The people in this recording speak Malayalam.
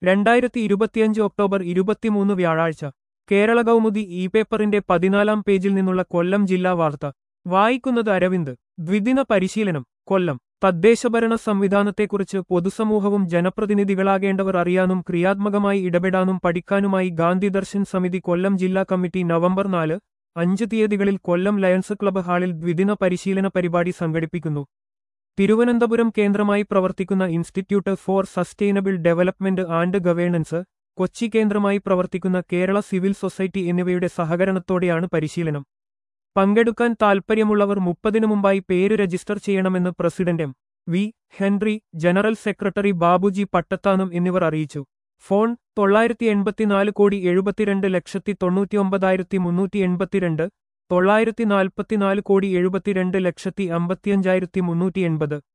രണ്ടായിരത്തി ഇരുപത്തിയഞ്ച് ഒക്ടോബർ ഇരുപത്തിമൂന്ന് വ്യാഴാഴ്ച കേരള കൗമുദി ഇ പേപ്പറിന്റെ പതിനാലാം പേജിൽ നിന്നുള്ള കൊല്ലം ജില്ലാ വാർത്ത വായിക്കുന്നത് അരവിന്ദ് ദ്വിദിന പരിശീലനം കൊല്ലം തദ്ദേശഭരണ സംവിധാനത്തെക്കുറിച്ച് പൊതുസമൂഹവും ജനപ്രതിനിധികളാകേണ്ടവർ അറിയാനും ക്രിയാത്മകമായി ഇടപെടാനും പഠിക്കാനുമായി ഗാന്ധി ദർശൻ സമിതി കൊല്ലം ജില്ലാ കമ്മിറ്റി നവംബർ നാല് അഞ്ച് തീയതികളിൽ കൊല്ലം ലയൺസ് ക്ലബ്ബ് ഹാളിൽ ദ്വിദിന പരിശീലന പരിപാടി സംഘടിപ്പിക്കുന്നു തിരുവനന്തപുരം കേന്ദ്രമായി പ്രവർത്തിക്കുന്ന institute for sustainable development and governance Kochi കേന്ദ്രമായി പ്രവർത്തിക്കുന്ന കേരള സിവിൽ സൊസൈറ്റി എന്നിവയുടെ സഹകരണത്തോടെയാണ് പരിശീലനം പങ്കെടുക്കാൻ താൽപ്പര്യമുള്ളവർ മുപ്പതിനു മുമ്പായി പേര് രജിസ്റ്റർ ചെയ്യണമെന്ന് president M V Henry general secretary Babuji Pattathanam എന്നിവർ അറിയിച്ചു ഫോൺ തൊള്ളായിരത്തി എൺപത്തിനാല് കോടി എഴുപത്തിരണ്ട് ലക്ഷത്തി തൊണ്ണൂറ്റിയൊമ്പതായിരത്തി മുന്നൂറ്റി എൺപത്തിരണ്ട് തൊള്ളായിരത്തി നാൽപ്പത്തിനാല് കോടി എഴുപത്തിരണ്ട് ലക്ഷത്തി അമ്പത്തിയഞ്ചായിരത്തി മുന്നൂറ്റി എൺപത്